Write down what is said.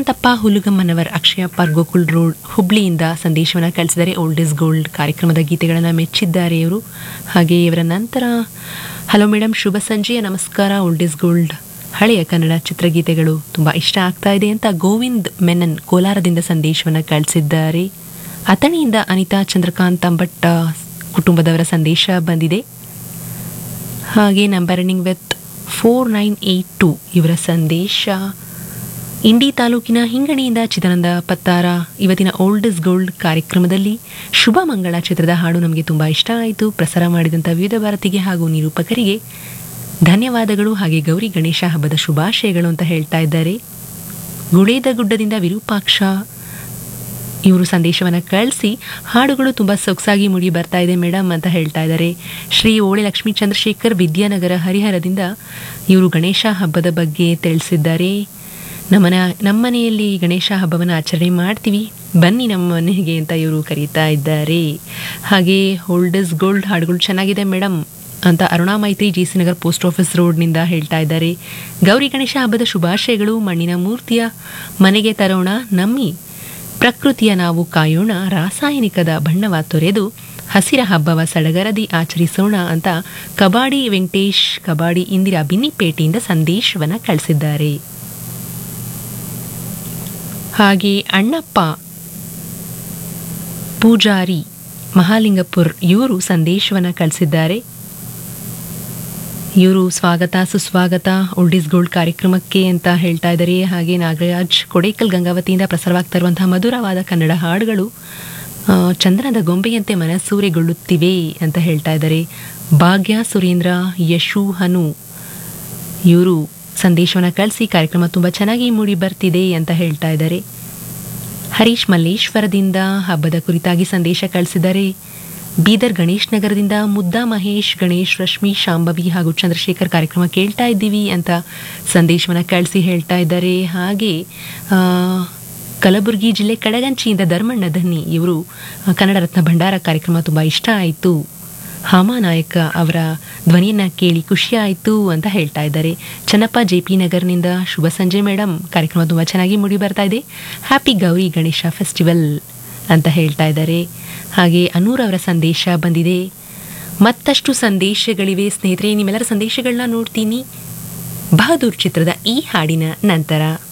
Shantappa Hulugammanavar Akshayappa Gokul road ಹುಬ್ಳಿಯಿಂದ ಸಂದೇಶವನ್ನು ಕಳಿಸಿದರೆ ಓಲ್ಡ್ ಇಸ್ ಗೋಲ್ಡ್ ಕಾರ್ಯಕ್ರಮದ ಗೀತೆಗಳನ್ನು ಮೆಚ್ಚಿದ್ದಾರೆ ಇವರು ಹಾಗೆ ಇವರ ನಂತರ ಹಲೋ ಮೇಡಮ್ ಶುಭ ಸಂಜೆಯ ನಮಸ್ಕಾರ ಓಲ್ಡ್ ಇಸ್ ಗೋಲ್ಡ್ ಹಳೆಯ ಕನ್ನಡ ಚಿತ್ರಗೀತೆಗಳು ತುಂಬ ಇಷ್ಟ ಆಗ್ತಾ ಇದೆ ಅಂತ ಗೋವಿಂದ್ ಮೆನನ್ ಕೋಲಾರದಿಂದ ಸಂದೇಶವನ್ನು ಕಳಿಸಿದ್ದಾರೆ ಅಥಣಿಯಿಂದ ಅನಿತಾ ಚಂದ್ರಕಾಂತ್ ಅಂಬಟ್ಟ ಕುಟುಂಬದವರ ಸಂದೇಶ ಬಂದಿದೆ ಹಾಗೆ number ending with four nine eight two ಇವರ ಸಂದೇಶ ಇಂಡಿ ತಾಲೂಕಿನ ಹಿಂಗಣಿಯಿಂದ ಚಿದಾನಂದ ಪತ್ತಾರ ಇವತ್ತಿನ ಓಲ್ಡ್ ಇಸ್ ಗೋಲ್ಡ್ ಕಾರ್ಯಕ್ರಮದಲ್ಲಿ ಶುಭ ಮಂಗಳ ಚಿತ್ರದ ಹಾಡು ನಮಗೆ ತುಂಬ ಇಷ್ಟ ಆಯಿತು ಪ್ರಸಾರ ಮಾಡಿದಂಥ ವಿವಿಧ ಭಾರತಿಗೆ ಹಾಗೂ ನಿರೂಪಕರಿಗೆ ಧನ್ಯವಾದಗಳು ಹಾಗೆ ಗೌರಿ ಗಣೇಶ ಹಬ್ಬದ ಶುಭಾಶಯಗಳು ಅಂತ ಹೇಳ್ತಾ ಇದ್ದಾರೆ ಗುಳೇದ ಗುಡ್ಡದಿಂದ ವಿರೂಪಾಕ್ಷ ಇವರು ಸಂದೇಶವನ್ನು ಕಳಿಸಿ ಹಾಡುಗಳು ತುಂಬ ಸೊಗಸಾಗಿ ಮುಡಿ ಬರ್ತಾ ಇದೆ ಮೇಡಮ್ ಅಂತ ಹೇಳ್ತಾ ಇದ್ದಾರೆ ಶ್ರೀ ಓಳೆ ಲಕ್ಷ್ಮೀ ಚಂದ್ರಶೇಖರ್ ವಿದ್ಯಾನಗರ ಹರಿಹರದಿಂದ ಇವರು ಗಣೇಶ ಹಬ್ಬದ ಬಗ್ಗೆ ತಿಳಿಸಿದ್ದಾರೆ ನಮ್ಮನ ನಮ್ಮನೆಯಲ್ಲಿ ಗಣೇಶ ಹಬ್ಬವನ್ನು ಆಚರಣೆ ಮಾಡ್ತೀವಿ ಬನ್ನಿ ನಮ್ಮ ಮನೆಗೆ ಅಂತ ಇವರು ಕರೀತಾ ಇದ್ದಾರೆ ಹಾಗೆ ಓಲ್ಡ್ ಇಸ್ ಗೋಲ್ಡ್ ಹಾಡುಗಳು ಚೆನ್ನಾಗಿದೆ ಮೇಡಮ್ ಅಂತ Aruna Maitri G C Nagar post office ರೋಡ್ನಿಂದ ಹೇಳ್ತಾ ಇದ್ದಾರೆ ಗೌರಿ ಗಣೇಶ ಹಬ್ಬದ ಶುಭಾಶಯಗಳು ಮಣ್ಣಿನ ಮೂರ್ತಿಯ ಮನೆಗೆ ತರೋಣ ನಮ್ಮಿ ಪ್ರಕೃತಿಯ ನಾವು ಕಾಯೋಣ ರಾಸಾಯನಿಕದ ಬಣ್ಣವ ತೊರೆದು ಹಸಿರ ಹಬ್ಬವ ಸಡಗರದಿ ಆಚರಿಸೋಣ ಅಂತ ಕಬಾಡಿ ವೆಂಕಟೇಶ್ ಕಬಾಡಿ ಇಂದಿರಾ ಬಿನ್ನಿಪೇಟೆಯಿಂದ ಸಂದೇಶವನ್ನು ಕಳಿಸಿದ್ದಾರೆ ಹಾಗೆ ಅಣ್ಣಪ್ಪ ಪೂಜಾರಿ ಮಹಾಲಿಂಗಪುರ್ ಇವರು ಸಂದೇಶವನ್ನು ಕಳಿಸಿದ್ದಾರೆ ಇವರು ಸ್ವಾಗತ ಸುಸ್ವಾಗತ ಓಲ್ಡ್ ಇಸ್ ಗೋಲ್ಡ್ ಕಾರ್ಯಕ್ರಮಕ್ಕೆ ಅಂತ ಹೇಳ್ತಾ ಇದ್ದಾರೆ ಹಾಗೆ ನಾಗರಾಜ್ ಕೊಡೇಕಲ್ ಗಂಗಾವತಿಯಿಂದ ಪ್ರಸಾರವಾಗ್ತಾ ಇರುವಂತಹ ಮಧುರವಾದ ಕನ್ನಡ ಹಾಡುಗಳು ಆ, ಚಂದನದ ಗೊಂಬೆಯಂತೆ ಮನಸೂರೆಗೊಳ್ಳುತ್ತಿವೆ ಅಂತ ಹೇಳ್ತಾ ಇದ್ದಾರೆ ಭಾಗ್ಯ ಸುರೇಂದ್ರ ಯಶು ಹನು ಇವರು ಸಂದೇಶವನ್ನು ಕಳಿಸಿ ಕಾರ್ಯಕ್ರಮ ತುಂಬ ಚೆನ್ನಾಗಿ ಮೂಡಿ ಬರ್ತಿದೆ ಅಂತ ಹೇಳ್ತಾ ಇದ್ದಾರೆ ಹರೀಶ್ ಮಲ್ಲೇಶ್ವರದಿಂದ ಹಬ್ಬದ ಕುರಿತಾಗಿ ಸಂದೇಶ ಕಳಿಸಿದ್ದಾರೆ ಬೀದರ್ ಗಣೇಶ್ ನಗರದಿಂದ ಮುದ್ದಾ ಮಹೇಶ್ ಗಣೇಶ್ ರಶ್ಮಿ ಶಾಂಭವಿ ಹಾಗೂ ಚಂದ್ರಶೇಖರ್ ಕಾರ್ಯಕ್ರಮ ಕೇಳ್ತಾ ಇದ್ದೀವಿ ಅಂತ ಸಂದೇಶವನ್ನು ಕಳಿಸಿ ಹೇಳ್ತಾ ಇದ್ದಾರೆ ಹಾಗೆ ಆ, ಕಲಬುರಗಿ ಜಿಲ್ಲೆ ಕಡಗಂಚಿಯಿಂದ ಧರ್ಮಣ್ಣ ಧನ್ನಿ ಇವರು ಆ, ಕನ್ನಡ ರತ್ನ ಭಂಡಾರ ಕಾರ್ಯಕ್ರಮ ತುಂಬ ಇಷ್ಟ ಆಯಿತು ಹಾಮಾನಾಯಕ ಅವರ ಧ್ವನಿಯನ್ನ ಕೇಳಿ ಖುಷಿ ಆಯಿತು ಅಂತ ಹೇಳ್ತಾ ಇದ್ದಾರೆ ಚನ್ನಪ್ಪ ಜೆ ಪಿ ನಗರ್ನಿಂದ ಶುಭ ಸಂಜೆ ಮೇಡಮ್ ಕಾರ್ಯಕ್ರಮ ತುಂಬ ಚೆನ್ನಾಗಿ ಮೂಡಿ ಬರ್ತಾ ಇದೆ ಹ್ಯಾಪಿ ಗೌರಿ ಗಣೇಶ ಫೆಸ್ಟಿವಲ್ ಅಂತ ಹೇಳ್ತಾ ಇದ್ದಾರೆ ಹಾಗೆ ಅನೂರ್ ಅವರ ಸಂದೇಶ ಬಂದಿದೆ ಮತ್ತಷ್ಟು ಸಂದೇಶಗಳಿವೆ ಸ್ನೇಹಿತರೆ ನಿಮ್ಮೆಲ್ಲರ ಸಂದೇಶಗಳನ್ನ ನೋಡ್ತೀನಿ ಬಹದೂರ್ ಚಿತ್ರದ ಈ ಹಾಡಿನ ನಂತರ